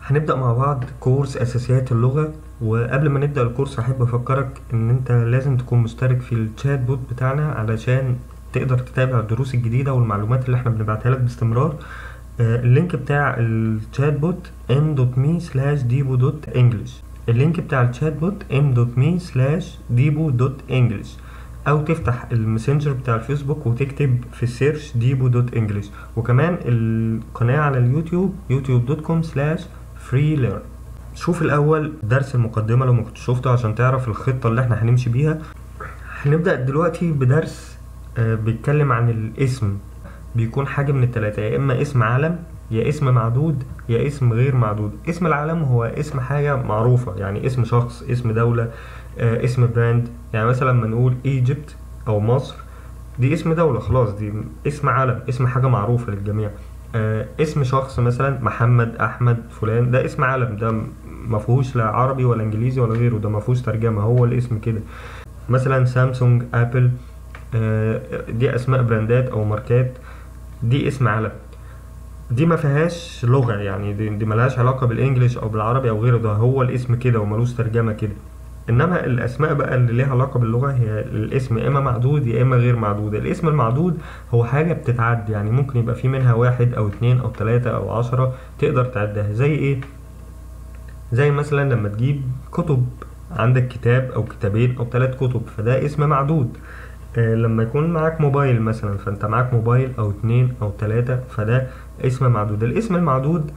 هنبدأ مع بعض كورس أساسيات اللغة وقبل ما نبدأ الكورس أحب أفكرك إن أنت لازم تكون مشترك في الشات بوت بتاعنا علشان تقدر تتابع الدروس الجديدة والمعلومات اللي احنا بنبعتها لك باستمرار آه، اللينك بتاع الشات بوت m.me slash dibu.english اللينك بتاع الشات بوت m.me slash dibu.english او تفتح الماسنجر بتاع الفيسبوك وتكتب في السيرش ديبو دوت انجلش وكمان القناة على اليوتيوب يوتيوب دوت كوم سلاش فري ليرن شوف الاول درس المقدمة لو ما كنت شفته عشان تعرف الخطة اللي احنا هنمشي بيها هنبدأ دلوقتي بدرس آه، بيتكلم عن الاسم بيكون حاجة من التلاتة يا اما اسم علم يا اسم معدود يا اسم غير معدود اسم العلم هو اسم حاجة معروفة يعني اسم شخص اسم دولة آه، اسم براند يعني مثلا لما نقول ايجيبت او مصر دي اسم دولة خلاص دي اسم علم اسم حاجة معروفة للجميع آه، اسم شخص مثلا محمد احمد فلان ده اسم علم ده م- مفهوش لا عربي ولا انجليزي ولا غيره ده مفهوش ترجمة هو الاسم كده مثلا سامسونج ابل آه، دي اسماء براندات او ماركات دي اسم علم دي ما فيهاش لغة يعني دي, دي ملهاش علاقة بالانجليش او بالعربي او غيره ده هو الاسم كده وملوش ترجمة كده انما الاسماء بقى اللي ليها علاقة باللغة هي الاسم يا اما معدود يا اما غير معدود الاسم المعدود هو حاجة بتتعد يعني ممكن يبقى في منها واحد او اتنين او تلاتة او عشرة تقدر تعدها زي ايه زي مثلا لما تجيب كتب عندك كتاب او كتابين او ثلاث كتب فده اسم معدود آه، لما يكون معاك موبايل مثلا فانت معاك موبايل او اتنين او تلاتة فده اسم معدود الاسم المعدود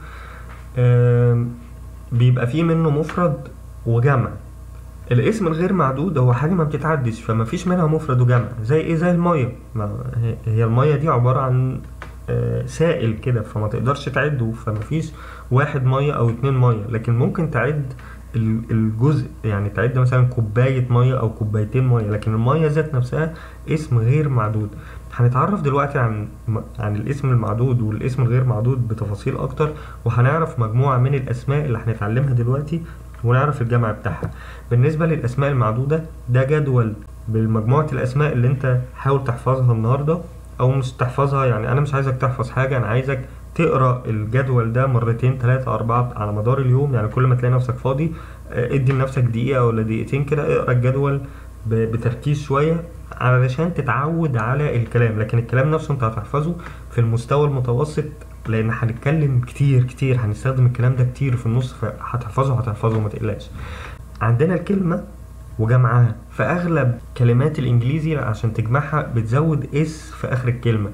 آم، بيبقى فيه منه مفرد وجمع الاسم الغير معدود هو حاجة ما بتتعدش فما فيش منها مفرد وجمع زي ايه زي المية ما هي- هي المية دي عبارة عن آه، سائل كده فما تقدرش تعده فما فيش واحد مية او اتنين مية لكن ممكن تعد ال- الجزء يعني تعد مثلا كوباية مية او كوبايتين مية لكن المية ذات نفسها اسم غير معدود هنتعرف دلوقتي عن عن الاسم المعدود والاسم الغير معدود بتفاصيل اكتر وهنعرف مجموعة من الاسماء اللي هنتعلمها دلوقتي ونعرف الجمع بتاعها بالنسبة للاسماء المعدودة ده جدول بمجموعة الاسماء اللي انت حاول تحفظها النهاردة او مش تحفظها يعني انا مش عايزك تحفظ حاجة انا عايزك تقرا الجدول ده مرتين تلاتة أربعة على مدار اليوم يعني كل ما تلاقي نفسك فاضي آه، ادي لنفسك دقيقة ولا دقيقتين كده اقرا الجدول ب- بتركيز شوية علشان تتعود على الكلام لكن الكلام نفسه انت هتحفظه في المستوى المتوسط لان هنتكلم كتير كتير هنستخدم الكلام ده كتير في النص فهتحفظه هتحفظه ما تقلقش عندنا الكلمة وجمعها فأغلب كلمات الإنجليزي عشان تجمعها بتزود اس في آخر الكلمة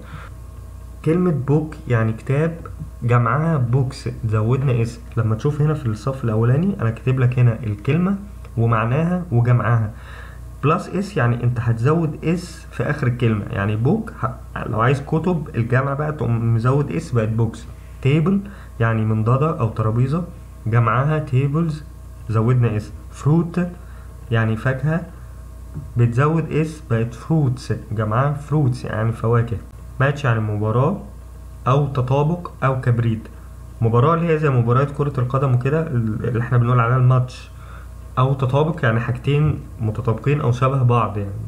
كلمة بوك يعني كتاب جمعها بوكس زودنا اس لما تشوف هنا في الصف الأولاني أنا كاتب لك هنا الكلمة ومعناها وجمعها بلس اس يعني انت هتزود اس في اخر الكلمة يعني بوك ه- لو عايز كتب الجمع بقى تقوم مزود اس بقت بوكس تيبل يعني منضدة او ترابيزة جمعها تيبلز زودنا اس فروت يعني فاكهة بتزود اس بقت فروتس جمعها فروتس يعني فواكه ماتش يعني مباراة او تطابق او كبريت مباراة اللي هي زي مباريات كرة القدم وكده اللي احنا بنقول عليها الماتش او تطابق يعني حاجتين متطابقين او شبه بعض يعني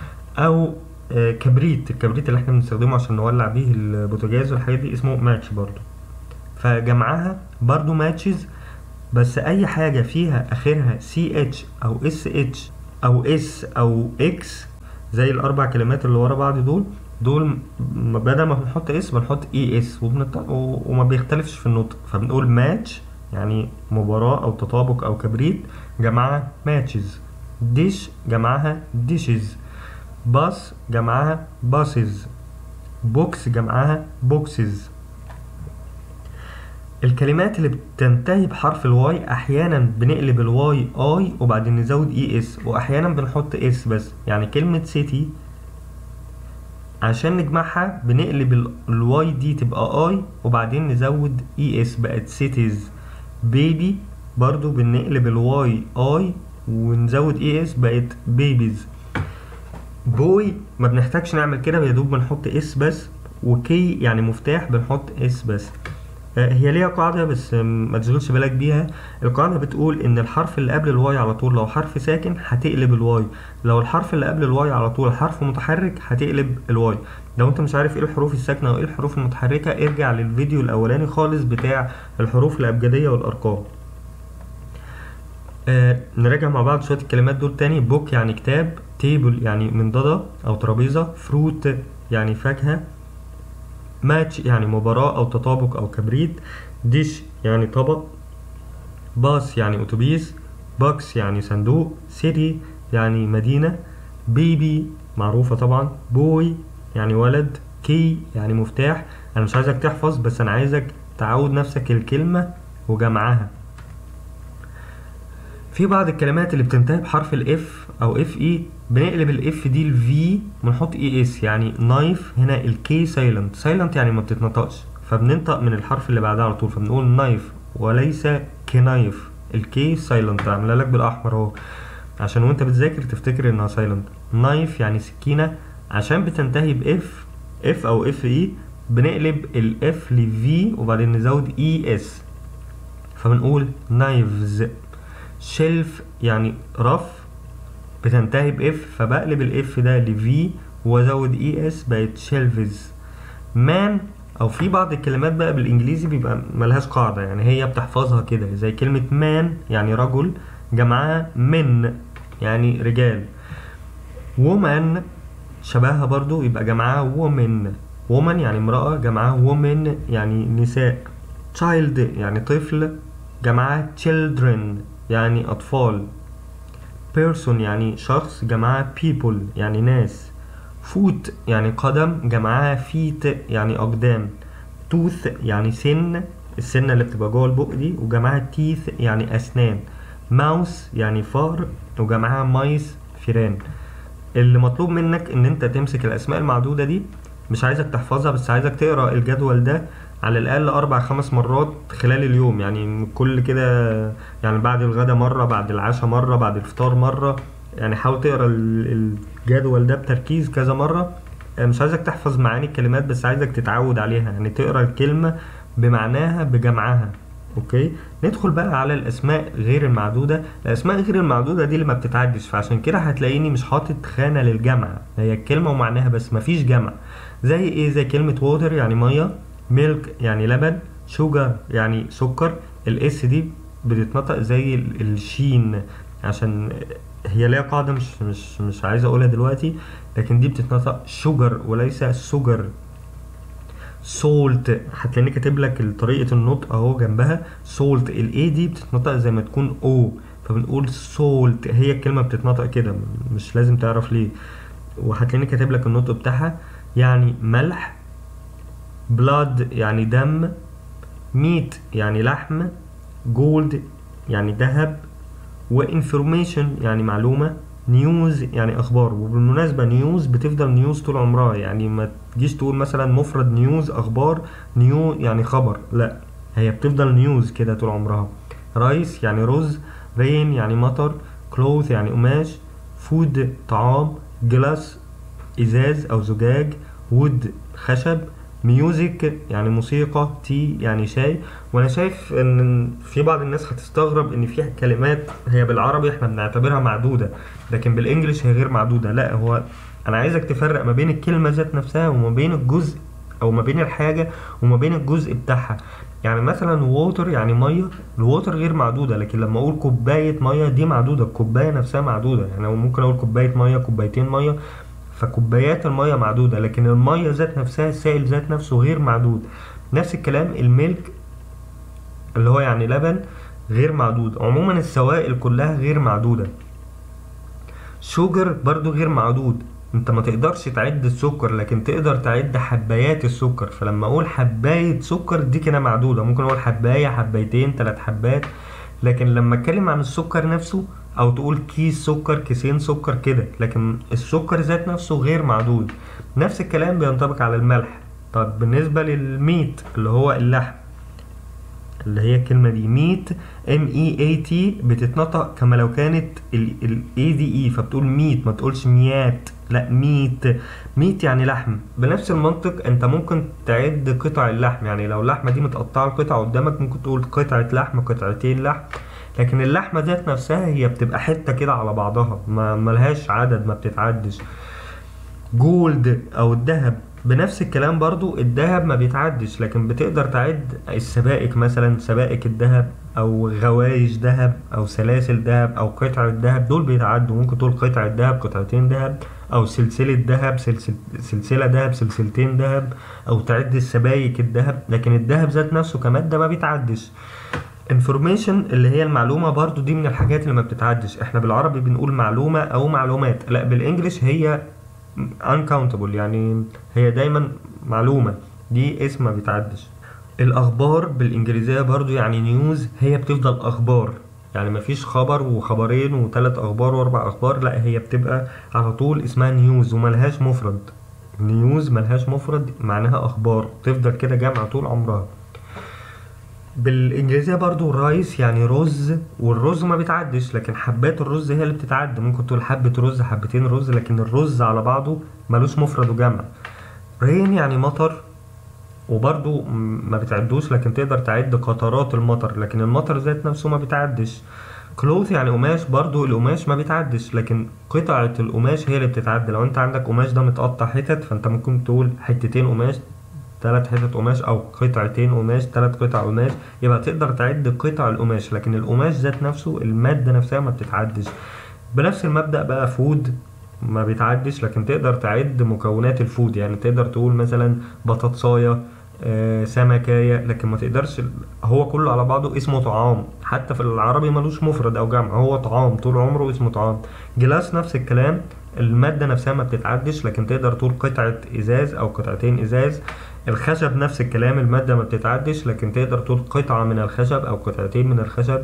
او آه، كبريت الكبريت اللي احنا بنستخدمه عشان نولع بيه البوتاجاز والحاجات دي اسمه ماتش برضو فجمعها برضو ماتشز بس اي حاجة فيها اخرها سي اتش او اس اتش او اس او اكس زي الاربع كلمات اللي ورا بعض دول دول م- بدل ما بنحط اس بنحط اي اس وبنط... و- وما بيختلفش في النطق فبنقول ماتش يعني مباراة او تطابق او كبريت جمعها ماتشز ديش جمعها ديشز باص جمعها باسز بوكس جمعها بوكسز الكلمات اللي بتنتهي بحرف الواي احيانا بنقلب الواي اي وبعدين نزود اي اس واحيانا بنحط اس بس يعني كلمة سيتي عشان نجمعها بنقلب ال- الواي دي تبقى اي وبعدين نزود اي اس بقت سيتيز بيبي برضو بنقلب الواي اي ونزود اي اس بقت بيبيز بوي ما بنحتاجش نعمل كده يا دوب بنحط اس بس وكي يعني مفتاح بنحط اس بس آه، هي ليها قاعدة بس آم، ما تشغلش بالك بيها القاعدة بتقول إن الحرف اللي قبل الواي على طول لو حرف ساكن هتقلب الواي لو الحرف اللي قبل الواي على طول حرف متحرك هتقلب الواي لو انت مش عارف ايه الحروف الساكنة وايه الحروف المتحركة ارجع للفيديو الأولاني خالص بتاع الحروف الأبجدية والأرقام آه نراجع مع بعض شوية الكلمات دول تاني بوك يعني كتاب تيبل يعني منضدة أو ترابيزة فروت يعني فاكهة ماتش يعني مباراة أو تطابق أو كبريت ديش يعني طبق باص يعني أتوبيس بوكس يعني صندوق سيتي يعني مدينة بيبي معروفة طبعا بوي يعني ولد كي يعني مفتاح أنا مش عايزك تحفظ بس أنا عايزك تعود نفسك الكلمة وجمعها في بعض الكلمات اللي بتنتهي بحرف الاف او اف اي بنقلب الاف دي الفي ونحط اي اس يعني نايف هنا الكي سايلنت سايلنت يعني ما بتتنطقش فبننطق من الحرف اللي بعدها على طول فبنقول نايف وليس كنايف الكي سايلنت عامله لك بالاحمر اهو عشان وانت بتذاكر تفتكر انها سايلنت نايف يعني سكينه عشان بتنتهي باف اف او اف اي بنقلب الاف لفي وبعدين نزود اي اس فبنقول نايفز شيلف يعني رف بتنتهي باف فبقلب الاف ده لفي وازود اي اس بقت شيلفز مان او في بعض الكلمات بقى بالانجليزي بيبقى ملهاش قاعده يعني هي بتحفظها كده زي كلمه مان يعني رجل جمعها من يعني رجال وومن شبهها برضو يبقى جمعها وومن وومن يعني امرأة جمعها وومن يعني نساء child يعني طفل جمعها children يعني أطفال person يعني شخص جمعها people يعني ناس foot يعني قدم جمعها feet يعني أقدام tooth يعني سن السنة اللي بتبقى جوه البق دي وجمعها teeth يعني أسنان mouse يعني فار وجمعها مايس فيران اللي مطلوب منك ان انت تمسك الاسماء المعدودة دي مش عايزك تحفظها بس عايزك تقرا الجدول ده على الاقل اربع خمس مرات خلال اليوم يعني كل كده يعني بعد الغدا مرة بعد العشاء مرة بعد الفطار مرة يعني حاول تقرا ال- الجدول ده بتركيز كذا مرة آه، مش عايزك تحفظ معاني الكلمات بس عايزك تتعود عليها يعني تقرا الكلمة بمعناها بجمعها اوكي ندخل بقى على الاسماء غير المعدوده الاسماء غير المعدوده دي اللي ما بتتعدش فعشان كده هتلاقيني مش حاطط خانه للجمع هي الكلمه ومعناها بس مفيش جمع زي ايه زي كلمه ووتر يعني ميه ميلك يعني لبن شوجر يعني سكر الاس دي بتتنطق زي ال- الشين عشان هي ليها قاعده مش مش مش عايز اقولها دلوقتي لكن دي بتتنطق شوجر وليس سوجر سولت هتلاقيني كاتب لك طريقة النطق اهو جنبها سولت الاي دي بتتنطق زي ما تكون او فبنقول سولت هي الكلمة بتتنطق كده مش لازم تعرف ليه وهتلاقيني كاتب لك النطق بتاعها يعني ملح بلاد يعني دم ميت يعني لحم جولد يعني ذهب وانفورميشن يعني معلومة نيوز يعني اخبار وبالمناسبة نيوز بتفضل نيوز طول عمرها يعني ما تجيش تقول مثلا مفرد نيوز اخبار نيو يعني خبر لا هي بتفضل نيوز كده طول عمرها رايس يعني رز رين يعني مطر كلوث يعني قماش فود طعام جلاس ازاز او زجاج وود خشب ميوزك يعني موسيقى تي يعني شاي وانا شايف ان في بعض الناس هتستغرب ان في كلمات هي بالعربي احنا بنعتبرها معدودة لكن بالانجلش هي غير معدودة لا هو انا عايزك تفرق ما بين الكلمة ذات نفسها وما بين الجزء او ما بين الحاجة وما بين الجزء بتاعها يعني مثلا ووتر يعني ميه الووتر غير معدودة لكن لما اقول كوباية ميه دي معدودة الكوباية نفسها معدودة يعني أنا ممكن اقول كوباية ميه كوبايتين ميه فكوبايات الميه معدودة لكن الميه ذات نفسها السائل ذات نفسه غير معدود نفس الكلام الميلك اللي هو يعني لبن غير معدود عموما السوائل كلها غير معدودة شوجر برضو غير معدود انت ما تقدرش تعد السكر لكن تقدر تعد حبايات السكر فلما اقول حباية سكر دي كده معدودة ممكن اقول حباية حبايتين تلات حبات لكن لما اتكلم عن السكر نفسه او تقول كيس سكر كيسين سكر كده لكن السكر ذات نفسه غير معدود نفس الكلام بينطبق على الملح طب بالنسبة للميت اللي هو اللحم اللي هي الكلمة دي ميت ام اي اي تي بتتنطق كما لو كانت الاي دي اي فبتقول ميت ما تقولش ميات لا ميت ميت يعني لحم بنفس المنطق انت ممكن تعد قطع اللحم يعني لو اللحمة دي متقطعة القطع قدامك ممكن تقول قطعة لحم قطعتين لحم لكن اللحمة ذات نفسها هي بتبقى حتة كده على بعضها ما ملهاش عدد ما بتتعدش جولد او الذهب بنفس الكلام برضو الذهب ما بيتعدش لكن بتقدر تعد السبائك مثلا سبائك الذهب او غوايش ذهب او سلاسل ذهب او قطع الذهب دول بيتعدوا ممكن تقول قطع الذهب قطعتين ذهب او سلسلة ذهب سلسل سلسلة ذهب سلسلتين ذهب او تعد السبايك الذهب لكن الذهب ذات نفسه كمادة ما بيتعدش انفورميشن اللي هي المعلومة برضو دي من الحاجات اللي ما بتتعدش احنا بالعربي بنقول معلومة او معلومات لا بالانجلش هي uncountable يعني هي دايما معلومة دي اسم ما بيتعدش الأخبار بالإنجليزية برضو يعني نيوز هي بتفضل أخبار يعني مفيش خبر وخبرين وثلاث أخبار وأربع أخبار لا هي بتبقى على طول اسمها نيوز وملهاش مفرد نيوز ملهاش مفرد معناها أخبار تفضل كده جامعة طول عمرها بالانجليزيه برضو رايس يعني رز والرز ما بيتعدش لكن حبات الرز هي اللي بتتعد ممكن تقول حبه رز حبتين رز لكن الرز على بعضه ملوش مفرد وجمع رين يعني مطر وبرضو ما بتعدوش لكن تقدر تعد قطرات المطر لكن المطر ذات نفسه ما بيتعدش كلوث يعني قماش برضو القماش ما بيتعدش لكن قطعة القماش هي اللي بتتعد لو انت عندك قماش ده متقطع حتت فانت ممكن تقول حتتين قماش تلات حتت قماش او قطعتين قماش تلات قطع قماش يبقى تقدر تعد قطع القماش لكن القماش ذات نفسه المادة نفسها ما بتتعدش بنفس المبدأ بقى فود ما بيتعدش لكن تقدر تعد مكونات الفود يعني تقدر تقول مثلا بطاطساية آه سمكاية لكن ما تقدرش هو كله على بعضه اسمه طعام حتى في العربي ملوش مفرد او جمع هو طعام طول عمره اسمه طعام جلاس نفس الكلام المادة نفسها ما بتتعدش لكن تقدر تقول قطعة ازاز او قطعتين ازاز الخشب نفس الكلام المادة ما بتتعدش لكن تقدر تقول قطعة من الخشب أو قطعتين من الخشب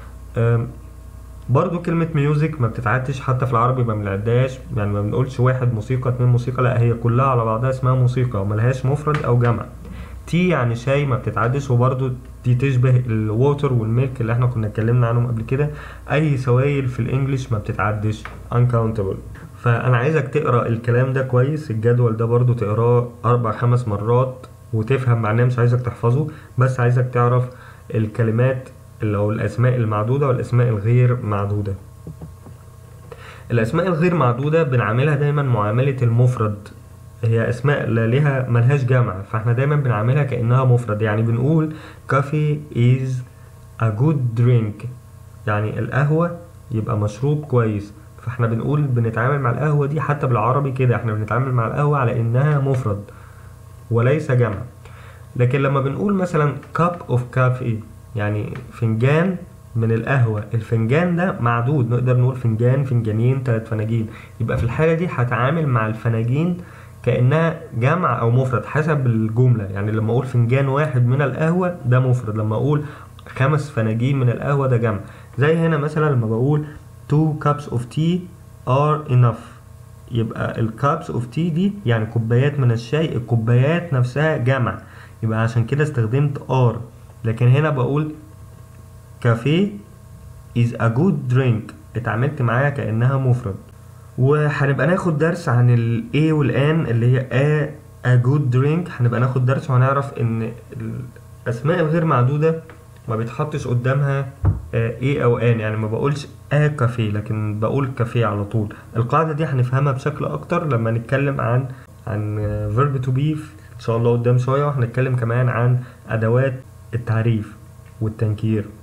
برضو كلمة ميوزك ما بتتعدش حتى في العربي ما بنعدهاش يعني ما بنقولش واحد موسيقى اتنين موسيقى لا هي كلها على بعضها اسمها موسيقى وملهاش مفرد أو جمع تي يعني شاي ما بتتعدش وبرضو دي تشبه الووتر والميلك اللي احنا كنا اتكلمنا عنهم قبل كده أي سوائل في الإنجليش ما بتتعدش uncountable فانا عايزك تقرا الكلام ده كويس الجدول ده برضو تقراه اربع خمس مرات وتفهم معناه مش عايزك تحفظه بس عايزك تعرف الكلمات اللي هو الاسماء المعدوده والاسماء الغير معدوده الاسماء الغير معدوده بنعاملها دايما معامله المفرد هي اسماء لا ليها ملهاش جمع فاحنا دايما بنعاملها كانها مفرد يعني بنقول coffee is a good drink يعني القهوه يبقى مشروب كويس فاحنا بنقول بنتعامل مع القهوة دي حتى بالعربي كده احنا بنتعامل مع القهوة على انها مفرد وليس جمع لكن لما بنقول مثلا cup of coffee يعني فنجان من القهوة الفنجان ده معدود نقدر نقول فنجان فنجانين تلات فناجين يبقى في الحالة دي هتعامل مع الفناجين كأنها جمع أو مفرد حسب الجملة يعني لما أقول فنجان واحد من القهوة ده مفرد لما أقول خمس فناجين من القهوة ده جمع زي هنا مثلا لما بقول two cups of tea are enough يبقى ال cups of tea دي يعني كوبايات من الشاي الكوبايات نفسها جمع يبقى عشان كده استخدمت are لكن هنا بقول كافيه is a good drink اتعاملت معاها كأنها مفرد وهنبقى ناخد درس عن ال A والآن اللي هي a a good drink هنبقى ناخد درس وهنعرف ان الأسماء الغير معدودة ما بيتحطش قدامها ايه او ان يعني ما بقولش ا كافيه لكن بقول كافيه على طول القاعدة دي هنفهمها بشكل اكتر لما نتكلم عن عن verb to be ان شاء الله قدام شوية وهنتكلم كمان عن ادوات التعريف والتنكير